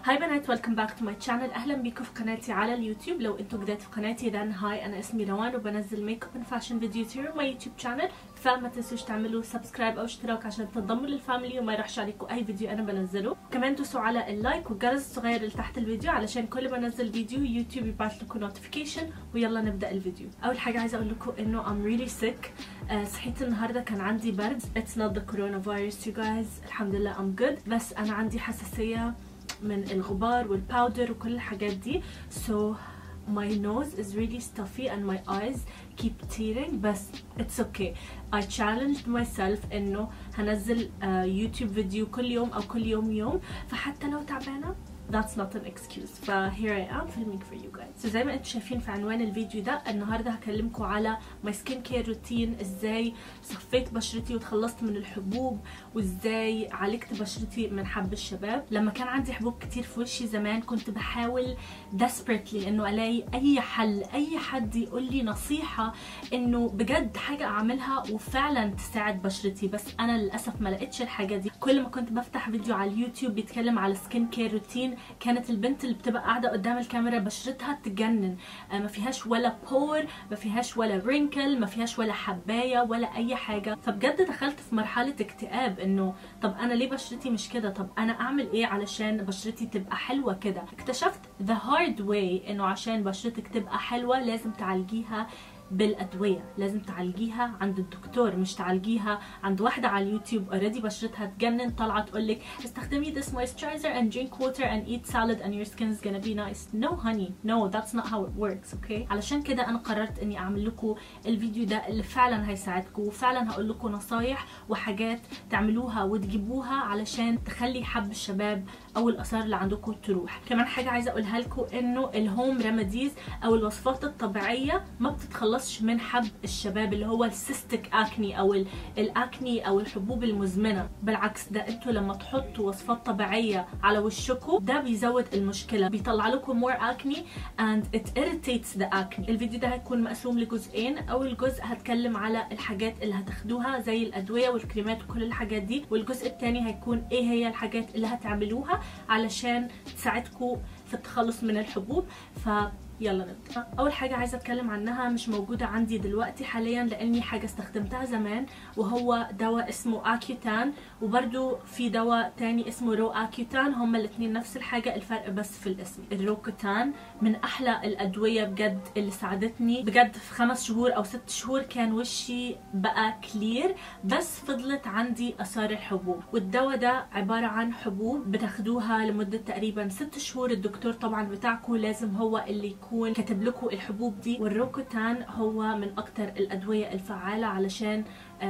هاي بنات ويلكم باك تو ماي شانل اهلا بيكم في قناتي على اليوتيوب لو انتم جداد في قناتي دان هاي انا اسمي روان وبنزل ميك اب اند فاشن فيديوز هير ماي يوتيوب شانل فما تنسوش تعملوا سبسكرايب او اشتراك عشان تنضموا للفاميلي وما يروحش عليكم اي فيديو انا بنزله كمان دوسوا على اللايك والجرس الصغير اللي تحت الفيديو علشان كل ما انزل فيديو يوتيوب يبعت لكم نوتيفيكيشن ويلا نبدا الفيديو اول حاجه عايزه اقول لكم انه I'm really sick آه صحيت النهارده كان عندي برد it's not the coronavirus you guys الحمد لله I'm good بس انا عندي حساسيه من الغبار والباودر وكل الحاجات دي so my nose is really stuffy and my eyes keep tearing بس it's okay I challenged myself انه هنزل يوتيوب uh, فيديو كل يوم او كل يوم يوم فحتى لو تعبانه that's not an excuse ف here I am filming for you guys so زي ما انتم شايفين في عنوان الفيديو ده النهارده هكلمكم على my skin care routine ازاي صفيت بشرتي وتخلصت من الحبوب وازاي عالجت بشرتي من حب الشباب لما كان عندي حبوب كتير في وشي زمان كنت بحاول desperately انه الاقي اي حل اي حد يقول لي نصيحه انه بجد حاجه اعملها وفعلا تساعد بشرتي بس انا للاسف ما لقيتش الحاجه دي كل ما كنت بفتح فيديو على اليوتيوب بيتكلم على سكين كير روتين كانت البنت اللي بتبقى قاعده قدام الكاميرا بشرتها تجنن آه ما فيهاش ولا بور ما فيهاش ولا رينكل ما فيهاش ولا حبايه ولا اي حاجه فبجد دخلت في مرحله اكتئاب انه طب انا ليه بشرتي مش كده طب انا اعمل ايه علشان بشرتي تبقى حلوه كده اكتشفت the hard way انه عشان بشرتك تبقى حلوه لازم تعالجيها بالادويه لازم تعالجيها عند الدكتور مش تعالجيها عند واحده على اليوتيوب اوريدي بشرتها تجنن طالعه تقول لك استخدمي this moisturizer and drink water and eat salad and your skin is gonna be nice no honey no that's not how it works okay علشان كده انا قررت اني اعمل لكم الفيديو ده اللي فعلا هيساعدكم وفعلا هقول لكم نصايح وحاجات تعملوها وتجيبوها علشان تخلي حب الشباب او الاثار اللي عندكم تروح كمان حاجه عايزه اقولها لكم انه الهوم ريميديز او الوصفات الطبيعيه ما بتتخلص بتخلصش من حب الشباب اللي هو السيستيك اكني او الاكني او الحبوب المزمنه بالعكس ده انتوا لما تحطوا وصفات طبيعيه على وشكم ده بيزود المشكله بيطلع لكم more acne and it irritates the acne الفيديو ده هيكون مقسوم لجزئين اول جزء هتكلم على الحاجات اللي هتاخدوها زي الادويه والكريمات وكل الحاجات دي والجزء الثاني هيكون ايه هي الحاجات اللي هتعملوها علشان تساعدكم في التخلص من الحبوب ف يلا نبدا اول حاجه عايزه اتكلم عنها مش موجوده عندي دلوقتي حاليا لاني حاجه استخدمتها زمان وهو دواء اسمه اكيوتان وبرده في دواء تاني اسمه رو اكيوتان هما الاثنين نفس الحاجه الفرق بس في الاسم الروكوتان من احلى الادويه بجد اللي ساعدتني بجد في خمس شهور او ست شهور كان وشي بقى كلير بس فضلت عندي اثار الحبوب والدواء ده عباره عن حبوب بتاخدوها لمده تقريبا ست شهور الدكتور طبعا بتاعكم لازم هو اللي يكون يكون كاتب لكم الحبوب دي والروكوتان هو من اكتر الادويه الفعاله علشان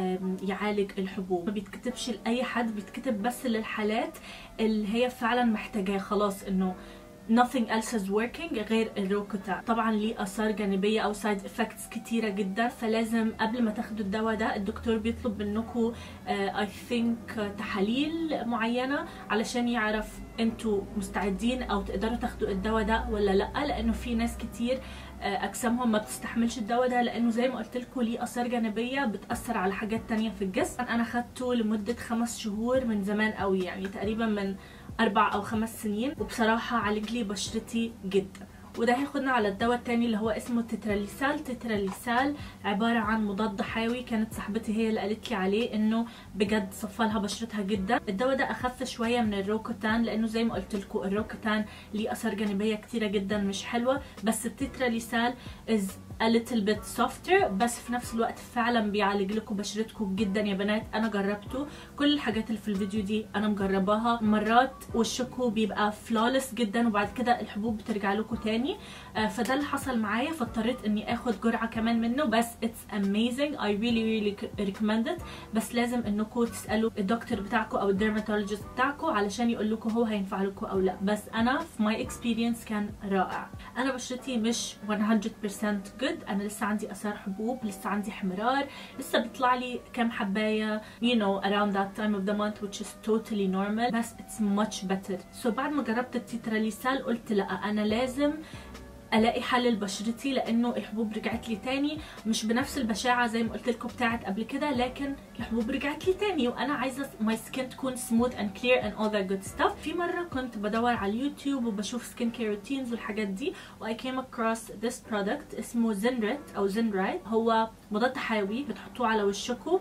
يعالج الحبوب ما بيتكتبش لاي حد بيتكتب بس للحالات اللي هي فعلا محتاجاه خلاص انه nothing else is working غير الروكوتان طبعا ليه اثار جانبيه او سايد افكتس كتيره جدا فلازم قبل ما تاخدوا الدواء ده الدكتور بيطلب منكم اي ثينك تحاليل معينه علشان يعرف انتوا مستعدين او تقدروا تاخدوا الدواء ده ولا لا لانه في ناس كتير اجسامهم ما بتستحملش الدواء ده لانه زي ما قلت لكم ليه اثار جانبيه بتاثر على حاجات تانية في الجسم انا خدته لمده خمس شهور من زمان قوي يعني تقريبا من اربع او خمس سنين وبصراحه عالج لي بشرتي جدا وده هياخدنا على الدواء التاني اللي هو اسمه تتراليسال تتراليسال عبارة عن مضاد حيوي كانت صاحبتي هي اللي قالت لي عليه انه بجد صفى لها بشرتها جدا الدواء ده اخف شوية من الروكوتان لانه زي ما قلت لكم الروكوتان ليه اثار جانبية كتيرة جدا مش حلوة بس التتراليسال is a little bit softer بس في نفس الوقت فعلا بيعالج لكم بشرتكم جدا يا بنات انا جربته كل الحاجات اللي في الفيديو دي انا مجرباها مرات وشكم بيبقى فلولس جدا وبعد كده الحبوب بترجع لكم تاني آه فده اللي حصل معايا فاضطريت اني اخد جرعه كمان منه بس it's amazing I really really recommend it بس لازم انكم تسالوا الدكتور بتاعكم او الديرماتولوجيست بتاعكم علشان يقول لكم هو هينفع لكم او لا بس انا في ماي اكسبيرينس كان رائع انا بشرتي مش 100% good انا لسه عندي اثار حبوب لسه عندي احمرار لسه بيطلع لي كام حبايه you know around that time of the month which is totally normal بس it's much better so بعد ما جربت التيتراليسال قلت لا انا لازم الاقي حل لبشرتي لانه الحبوب رجعت لي تاني مش بنفس البشاعه زي ما قلت لكم بتاعت قبل كده لكن الحبوب رجعت لي تاني وانا عايزه ماي سكين تكون سموث اند كلير اند اول ذات جود ستاف في مره كنت بدور على اليوتيوب وبشوف سكين كير روتينز والحاجات دي واي كيم اكروس ذس برودكت اسمه زنريت او زنرايت هو مضاد حيوي بتحطوه على وشكم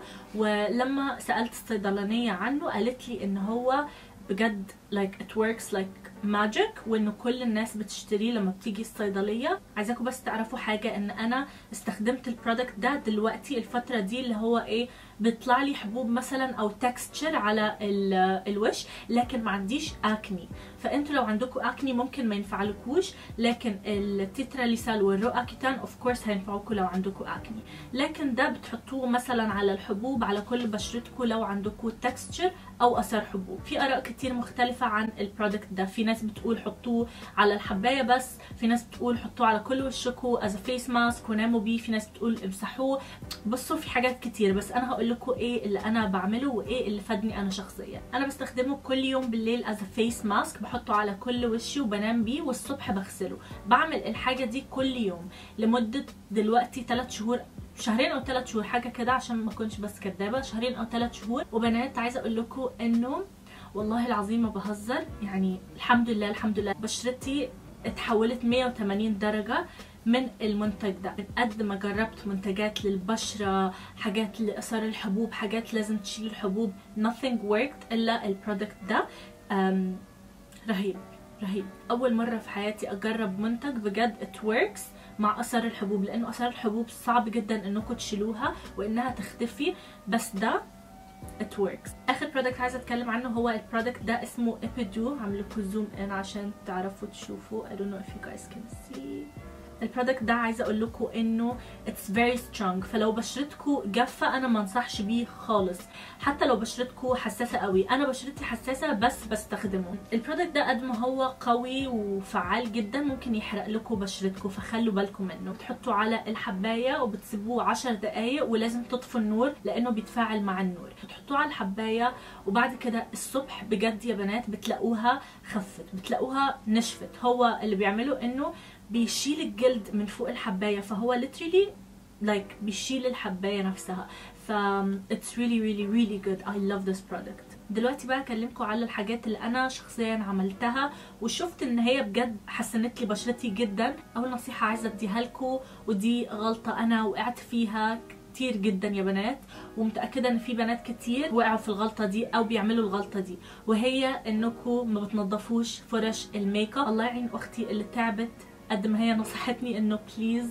ولما سالت الصيدلانيه عنه قالت لي ان هو بجد like it works like ماجيك وان كل الناس بتشتريه لما بتيجي الصيدليه عايزاكم بس تعرفوا حاجه ان انا استخدمت البرودكت ده دلوقتي الفتره دي اللي هو ايه بيطلع لي حبوب مثلا او تكستشر على الوش لكن ما عنديش اكني فانتوا لو عندكم اكني ممكن ما ينفعلكوش لكن التيتراليسال والرؤاكيتان اوف كورس هينفعوكم لو عندكم اكني لكن ده بتحطوه مثلا على الحبوب على كل بشرتكم لو عندكم تكستشر او اثر حبوب في اراء كتير مختلفه عن البرودكت ده في ناس بتقول حطوه على الحبايه بس في ناس بتقول حطوه على كل وشكم از فيس ماسك وناموا بيه في ناس بتقول امسحوه بصوا في حاجات كتير بس انا هقول لكم ايه اللي انا بعمله وايه اللي فادني انا شخصيا انا بستخدمه كل يوم بالليل از فيس ماسك بحطه على كل وشي وبنام بيه والصبح بغسله بعمل الحاجه دي كل يوم لمده دلوقتي 3 شهور شهرين او ثلاث شهور حاجه كده عشان ما اكونش بس كدابه شهرين او ثلاث شهور وبنات عايزه اقول لكم انه والله العظيم ما بهزر يعني الحمد لله الحمد لله بشرتي اتحولت 180 درجه من المنتج ده من قد ما جربت منتجات للبشرة حاجات لأثار الحبوب حاجات لازم تشيل الحبوب nothing worked إلا البرودكت ده أم رهيب رهيب أول مرة في حياتي أجرب منتج بجد it works مع اثار الحبوب لانه اثار الحبوب صعب جدا انكم تشيلوها وانها تختفي بس ده it works اخر برودكت عايزه اتكلم عنه هو البرودكت ده اسمه ابيدو هعمل لكم زوم ان عشان تعرفوا تشوفوا I don't know if you guys can see البرودكت ده عايزه اقول لكم انه اتس فيري سترونج فلو بشرتكم جافه انا ما انصحش بيه خالص حتى لو بشرتكم حساسه قوي انا بشرتي حساسه بس بستخدمه البرودكت ده قد ما هو قوي وفعال جدا ممكن يحرق لكم بشرتكم فخلوا بالكم منه بتحطوا على الحبايه وبتسيبوه 10 دقائق ولازم تطفوا النور لانه بيتفاعل مع النور بتحطوه على الحبايه وبعد كده الصبح بجد يا بنات بتلاقوها خفت بتلاقوها نشفت هو اللي بيعمله انه بيشيل الجلد من فوق الحبايه فهو literally like بيشيل الحبايه نفسها ف it's really really really good I love this product دلوقتي بقى اكلمكم على الحاجات اللي انا شخصيا عملتها وشفت ان هي بجد حسنت لي بشرتي جدا اول نصيحه عايزه اديها لكم ودي غلطه انا وقعت فيها كتير جدا يا بنات ومتاكده ان في بنات كتير وقعوا في الغلطه دي او بيعملوا الغلطه دي وهي انكم ما بتنضفوش فرش الميك اب الله يعين اختي اللي تعبت قد ما هي نصحتني انه بليز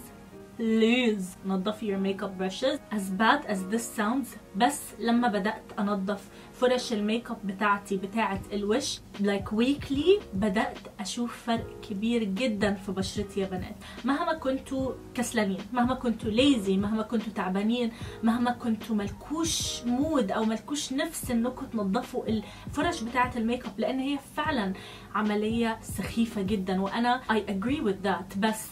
بليز نظفي your makeup brushes as bad as this sounds بس لما بدأت أنظف فرش الميك اب بتاعتي بتاعت الوش like weekly بدأت أشوف فرق كبير جدا في بشرتي يا بنات مهما كنتوا كسلانين مهما كنتوا ليزي مهما كنتوا تعبانين مهما كنتوا ملكوش مود أو ملكوش نفس إنكم تنظفوا الفرش بتاعت الميك اب لأن هي فعلا عملية سخيفة جدا وأنا I agree with that بس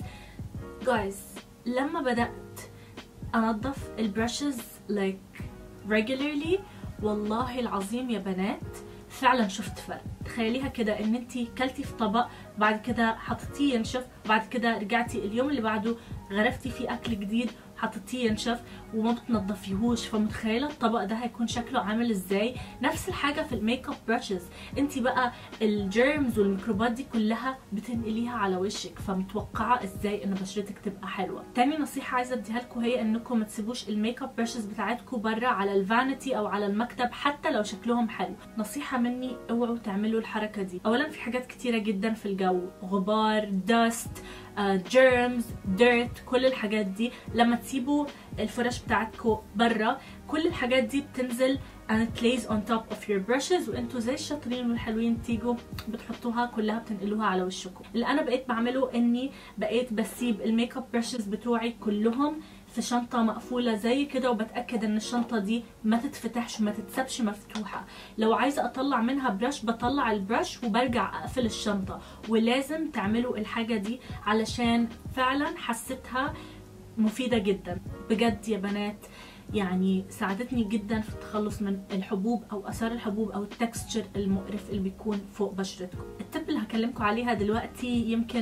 guys لما بدأت أنظف البرشز like regularly والله العظيم يا بنات فعلا شفت فرق تخيليها كده ان انت كلتي في طبق بعد كده حطيتيه ينشف بعد كده رجعتي اليوم اللي بعده غرفتي فيه اكل جديد حطيتيه ينشف وما بتنضفيهوش فمتخيله الطبق ده هيكون شكله عامل ازاي نفس الحاجه في الميك اب براشز انت بقى الجيرمز والميكروبات دي كلها بتنقليها على وشك فمتوقعه ازاي ان بشرتك تبقى حلوه تاني نصيحه عايزه اديها لكم هي انكم ما تسيبوش الميك اب براشز بتاعتكم بره على الفانيتي او على المكتب حتى لو شكلهم حلو نصيحه مني اوعوا تعملوا الحركه دي اولا في حاجات كتيره جدا في الجو غبار دست جيرمز ديرت كل الحاجات دي لما تسيبوا الفرش بتاعتكم برا كل الحاجات دي بتنزل and it lays on top of your brushes وانتوا زي الشاطرين والحلوين تيجوا بتحطوها كلها بتنقلوها على وشكم اللي انا بقيت بعمله اني بقيت بسيب الميك اب برشز بتوعي كلهم في شنطة مقفولة زي كده وبتأكد ان الشنطة دي ما تتفتحش ما تتسابش مفتوحة لو عايزة اطلع منها برش بطلع البرش وبرجع اقفل الشنطة ولازم تعملوا الحاجة دي علشان فعلا حسيتها مفيدة جدا بجد يا بنات يعني ساعدتني جدا في التخلص من الحبوب او اثار الحبوب او التكستشر المقرف اللي بيكون فوق بشرتكم التب اللي هكلمكم عليها دلوقتي يمكن كتير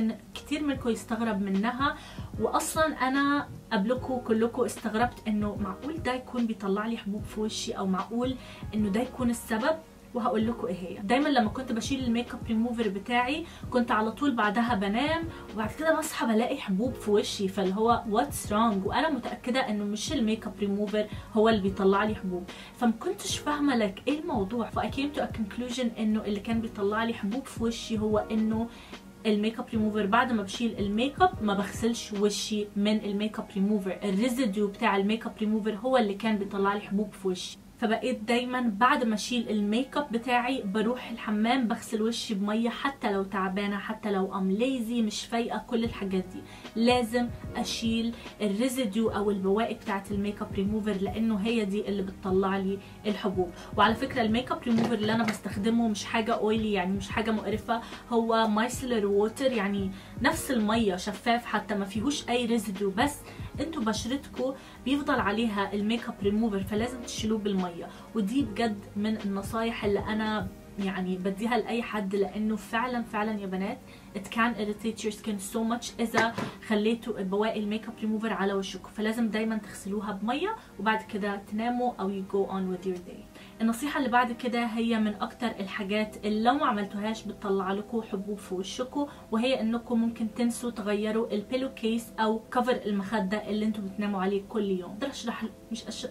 كتير منكم يستغرب منها واصلا انا قبلكم كلكم استغربت انه معقول ده يكون بيطلع لي حبوب في وشي او معقول انه ده يكون السبب وهقول لكم ايه هي دايما لما كنت بشيل الميك اب ريموفر بتاعي كنت على طول بعدها بنام وبعد كده بصحى بلاقي حبوب في وشي فاللي هو واتس رونج وانا متاكده انه مش الميك اب ريموفر هو اللي بيطلع لي حبوب فما كنتش فاهمه لك ايه الموضوع فاي كيم تو ا كونكلوجن انه اللي كان بيطلع لي حبوب في وشي هو انه الميك اب ريموفر بعد ما بشيل الميك اب ما بغسلش وشي من الميك اب ريموفر الريزيديو بتاع الميك اب ريموفر هو اللي كان بيطلع لي حبوب في وشي فبقيت دايما بعد ما اشيل الميك اب بتاعي بروح الحمام بغسل وشي بميه حتى لو تعبانه حتى لو ام ليزي مش فايقه كل الحاجات دي لازم اشيل الريزيديو او البواقي بتاعت الميك اب ريموفر لانه هي دي اللي بتطلع لي الحبوب وعلى فكره الميك اب ريموفر اللي انا بستخدمه مش حاجه اويلي يعني مش حاجه مقرفه هو مايسلر ووتر يعني نفس الميه شفاف حتى ما فيهوش اي ريزيديو بس انتوا بشرتكم بيفضل عليها الميك اب ريموفر فلازم تشيلوه بالميه ودي بجد من النصايح اللي انا يعني بديها لاي حد لانه فعلا فعلا يا بنات it can irritate your skin so much اذا خليتوا بواقي الميك اب ريموفر على وشكم فلازم دايما تغسلوها بميه وبعد كده تناموا او you go on with your day النصيحة اللي بعد كده هي من أكتر الحاجات اللي لو ما عملتوهاش بتطلع لكم حبوب في وشكم وهي إنكم ممكن تنسوا تغيروا البيلو كيس أو كفر المخدة اللي انتوا بتناموا عليه كل يوم أقدر أشرح مش أش...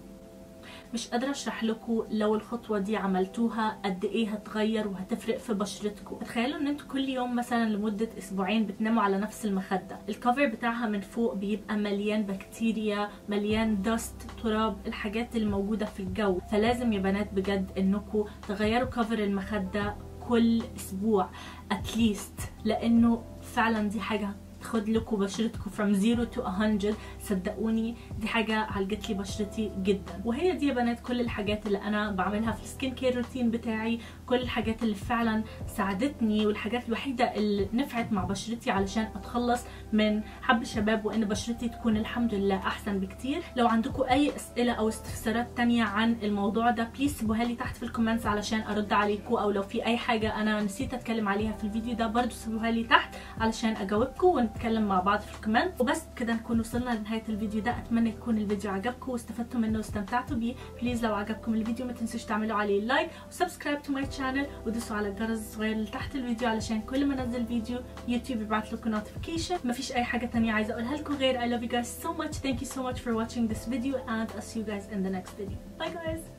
مش قادرة اشرح لكم لو الخطوة دي عملتوها قد ايه هتغير وهتفرق في بشرتكم تخيلوا ان انتوا كل يوم مثلا لمدة اسبوعين بتناموا على نفس المخدة الكفر بتاعها من فوق بيبقى مليان بكتيريا مليان دست تراب الحاجات الموجودة في الجو فلازم يا بنات بجد انكم تغيروا كفر المخدة كل اسبوع اتليست لانه فعلا دي حاجة تاخد لكم بشرتكم from 0 to 100 صدقوني دي حاجه علقت لي بشرتي جدا وهي دي يا بنات كل الحاجات اللي انا بعملها في السكين كير روتين بتاعي كل الحاجات اللي فعلا ساعدتني والحاجات الوحيده اللي نفعت مع بشرتي علشان اتخلص من حب الشباب وان بشرتي تكون الحمد لله احسن بكتير لو عندكم اي اسئله او استفسارات تانية عن الموضوع ده بليز سيبوها لي تحت في الكومنتس علشان ارد عليكم او لو في اي حاجه انا نسيت اتكلم عليها في الفيديو ده برضو سيبوها لي تحت علشان اجاوبكم ونتكلم مع بعض في الكومنت وبس كده نكون وصلنا لنهايه الفيديو ده اتمنى يكون الفيديو عجبكم واستفدتوا منه واستمتعتوا بيه بليز لو عجبكم الفيديو ما تنسوش تعملوا عليه لايك وسبسكرايب تو ماي شانل ودوسوا على الجرس الصغير اللي تحت الفيديو علشان كل ما انزل فيديو يوتيوب يبعت لكم نوتيفيكيشن مفيش اي حاجه تانية عايزه اقولها لكم غير I love you guys so much thank you so much for watching this video and I'll see you guys in the next video bye guys